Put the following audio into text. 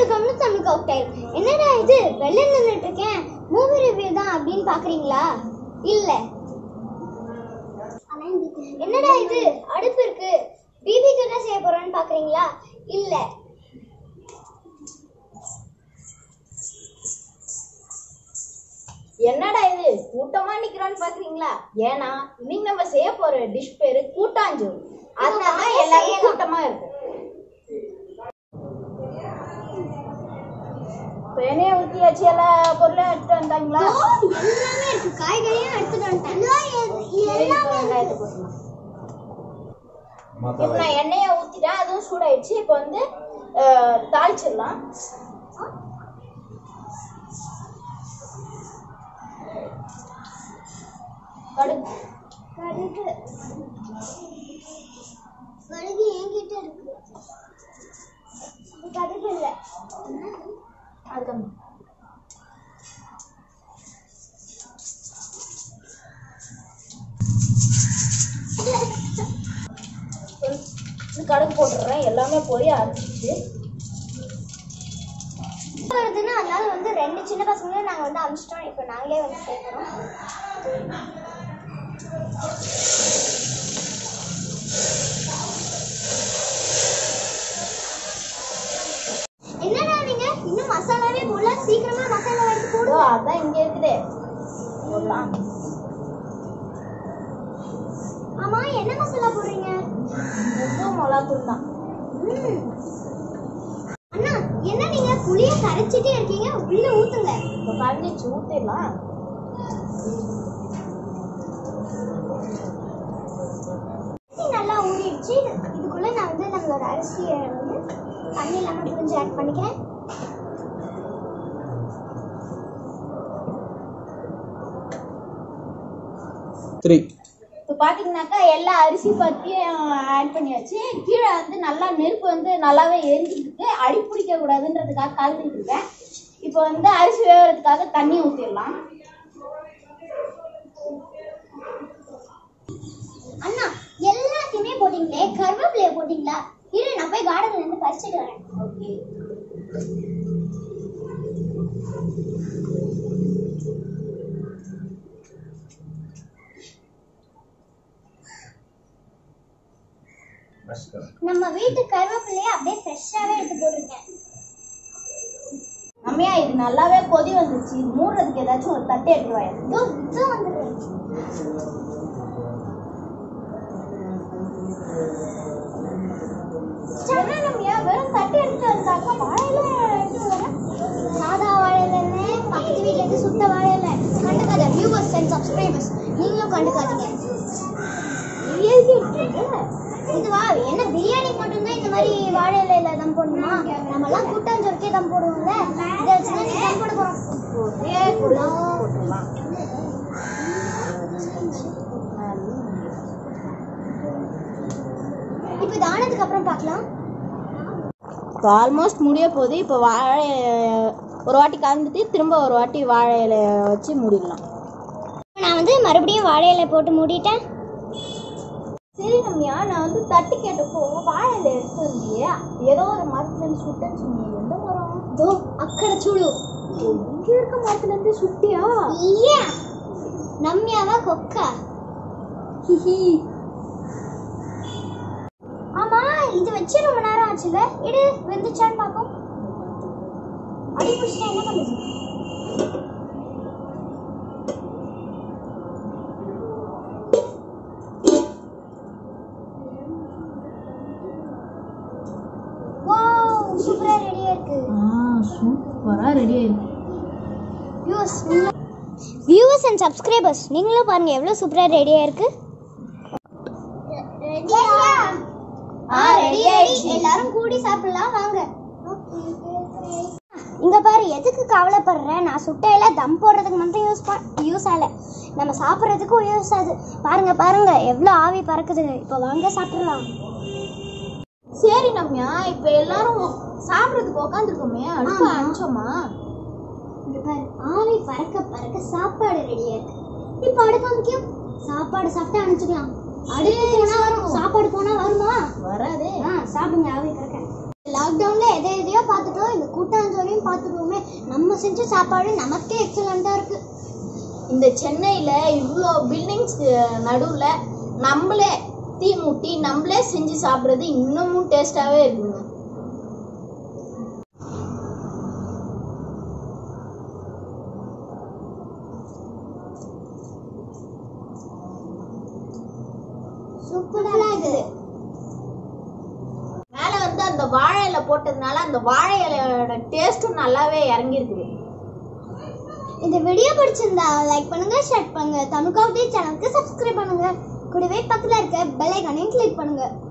Welcome to Tamil cocktail என்னடா இது வெளில நின்றுட்டு இருக்கேன் மூவி ரிவ்யூ தான் அப்படின்னு பாக்குறீங்களா இல்ல என்னடா இது அடுப்பு இருக்கு பிபிக்கு என்ன செய்ய போறோம்னு பாக்குறீங்களா இல்ல என்னடா இது கூட்டமா நிக்கிறான்னு பாக்குறீங்களா ஏன்னா இன்னைக்கு நம்ம செய்ய போற டிஷ் பேரு கூட்டாஞ்சோறு அதனால எல்லாரும் கூட்டமா இருக்கும் இப்ப எண்ணெய ஊத்தியாச்சு எல்லா பொருளும் எடுத்துட்டு வந்தாங்களா எல்லாமே இருக்கு காய்கறியும் எடுத்துட்டு வந்துட்டேன் சரி, இப்ப வெங்காயத்தை போட்டுக்கலாம். இப்ப நான் எண்ணெயை ஊத்திட்டேன் அதுவும் சூடாயிடுச்சு இப்போ வந்து அஹ், தாளிச்சிடலாம் கடுகு கடுகு கடுகு என்கிட்ட இருக்கு இது கடுகு இல்ல அதுக்கு இது கடுகு போட்டுடுறேன் எல்லாமே பொரிய ஆரம்பிச்சிச்சு வருதுன்னா அதனால வந்து ரெண்டு சின்ன பசங்களும் நாங்க வந்து அமிச்சிட்டோம் இப்போ நாங்களே வந்து சேர்க்கிறோம் என்னடா நீங்க இன்னும் மசாலாவே போடல சீக்கிரமா மசாலா எடுத்து போடு ஓ அதான் இங்க இருக்குதே போடலாம் ஆமா என்ன மசாலா போடுறீங்க உப்பு மிளகாத்தூள் தான் ம். அண்ணா என்ன நீங்க புளிய கரைச்சிட்டே இருக்கீங்க உள்ள ஊத்துங்க இப்போ கலந்துச்சு ஊற்றிடலாம் அரிசி நல்லா ஊறிடுச்சு இது- இதுக்குள்ள நான் வந்து நம்மளோட அரிசியை வந்து தண்ணி இல்லாம புரிஞ்சு ஆட் பண்ணிக்கிறேன் த்ரீ இப்போ பார்த்தீங்கன்னாக்கா எல்லா அரிசி பற்றியும் ஆட் பண்ணியாச்சு கீழே வந்து நல்லா நெருப்பு வந்து நல்லாவே எரிஞ்சிட்டு இருக்கு அடி பிடிக்க கூடாதுன்றதுக்காக கலந்துட்டு இருக்கேன் இப்போ வந்து அரிசி வேகிறதுக்காக தண்ணி ஊற்றிடலாம் அண்ணா எல்லாத்தையுமே போட்டீங்களே கருவேப்பிலைய போட்டீங்களா இரு நான் போய் கார்டன்ல இருந்து பறிச்சுட்டு வரேன் ஓகே நம்ம வீட்டு கருவேப்பிலைய அப்படியே ஃப்ரெஷ்ஷாவே எடுத்து போட்டிருக்கேன் நம்மையா இது நல்லாவே கொதி வந்துச்சு இது மூடுறதுக்கு ஏதாச்சும் ஒரு தட்டு எடுத்து வாயா இதோ இதோ வந்துடுறேன் நம்மையா வெறும் தட்டு எடுத்து வந்தாக்கா வாழையில எடுத்து வரேன் சாதா வாழையில பக்கத்து வீட்ல இருந்து சுத்த வாழையில கண்டுக்காத வியூவர்ஸ் அண்ட் சப்ஸ்கிரைபர்ஸ் நீங்களும் கண்டுக்காதீங்க இதுவா என்ன பிரியாணிக்கு மட்டும்தான் இந்த மாதிரி வாழை இலையில தம் போடணுமா நம்மலாம் கூட்டாஞ்சோறுக்கே தம் போடுவோம்ல இதை வச்சு தான் நீ தம் போட போறோம் ஒரே கூட போட்டுடலாம் இப்போ இது ஆனதுக்கு அப்புறம் பார்க்கலாம் இப்போ ஆல்மோஸ்ட் முடிய போகுது இப்போ வாழை ஒரு வாட்டி கலந்துட்டு திரும்ப ஒரு வாட்டி வாழை இலைய வச்சு மூடிடலாம் நான் வந்து மறுபடியும் வாழை இலை போட்டு மூடிட்டேன் சரி ரம்யா நான் வந்து தட்டு கேட்டப்போ வாழை இலை எடுத்து வந்தியே ஏதோ ஒரு மரத்துலேருந்து சுட்டேன்னு சொன்னீங்க எந்த மரம் தோ அக்கட சுழு இங்கே இருக்க மரத்துலேருந்து சுட்டியா ஐயா நம்யாவா கொக்கா ஹிஹி ஆமா இது வச்சு ரொம்ப நேரம் ஆச்சுல இடு வெந்துச்சான்னு பார்ப்போம் அடி பிடிச்சிட்டா என்ன பண்ணுது வாவ் சூப்பரா ரெடியா இருக்கு சூப்பராக ரெடி ஆயிருக்கு வியூவர்ஸ் வியூவர்ஸ் அண்ட் சப்ஸ்கிரைபர்ஸ் நீங்களும் பாருங்க எவ்வளவு சூப்பரா ரெடியா இருக்கு ஆ ரெடி ஆயிடுச்சு எல்லாரும் கூடி சாப்பிடலாம் வாங்க இங்க பாரு எதுக்கு கவலைப்படுற நான் சுட்டையில தம் போடுறதுக்கு மட்டும் யூஸ் யூஸ் ஆகல நம்ம சாப்பிட்றதுக்கும் யூஸ் ஆகுது பாருங்க பாருங்க எவ்வளோ ஆவி பறக்குது இப்போ வாங்க சாப்பிடலாம் சரி ரம்யா இப்போ எல்லாரும் சாப்பிட்றதுக்கு உட்காந்துருக்கோமே அடுப்பு ஆமா. அனுப்பிச்சோமா இங்க பாரு ஆவி பறக்க பறக்க சாப்பாடு ரெடியா இருக்கு இப்போ அடுக்க முக்கியம் சாப்பாடு சாப்பிட்டு அனுப்பிச்சுக்கலாம் அடுப்பு போனா வரும் சாப்பாடு போனா வருமா வராதே ஆ சாப்பிடுங்க ஆவி பறக்க லாக்டவுன்ல எதை எதையோ பார்த்துட்டோம் இந்த கூட்டம் பார்த்துருவோமே நம்ம செஞ்ச சாப்பாடு நமக்கே எக்ஸலண்ட்டாக இருக்கு இந்த சென்னையில இவ்வளோ பில்டிங்ஸ் நடுவுல நம்மளே தீ மூட்டி நம்மளே செஞ்சு சாப்பிட்றது இன்னமும் டேஸ்டாவே இருக்குங்க சூப்பராக இருக்குது மேல வந்து அந்த வாழை இலை போட்டதுனால அந்த வாழை இலையோட டேஸ்ட்டும் நல்லாவே இறங்கி இருக்குது இந்த வீடியோ பிடிச்சிருந்தா லைக் பண்ணுங்க ஷேர் பண்ணுங்க தமிழ் காவடி சேனலுக்கு சப்ஸ்கிரைப் பண்ணுங்க கூடவே பக்கத்துல இருக்க பெல் ஐக்கானையும் கிளிக் பண்ணுங்க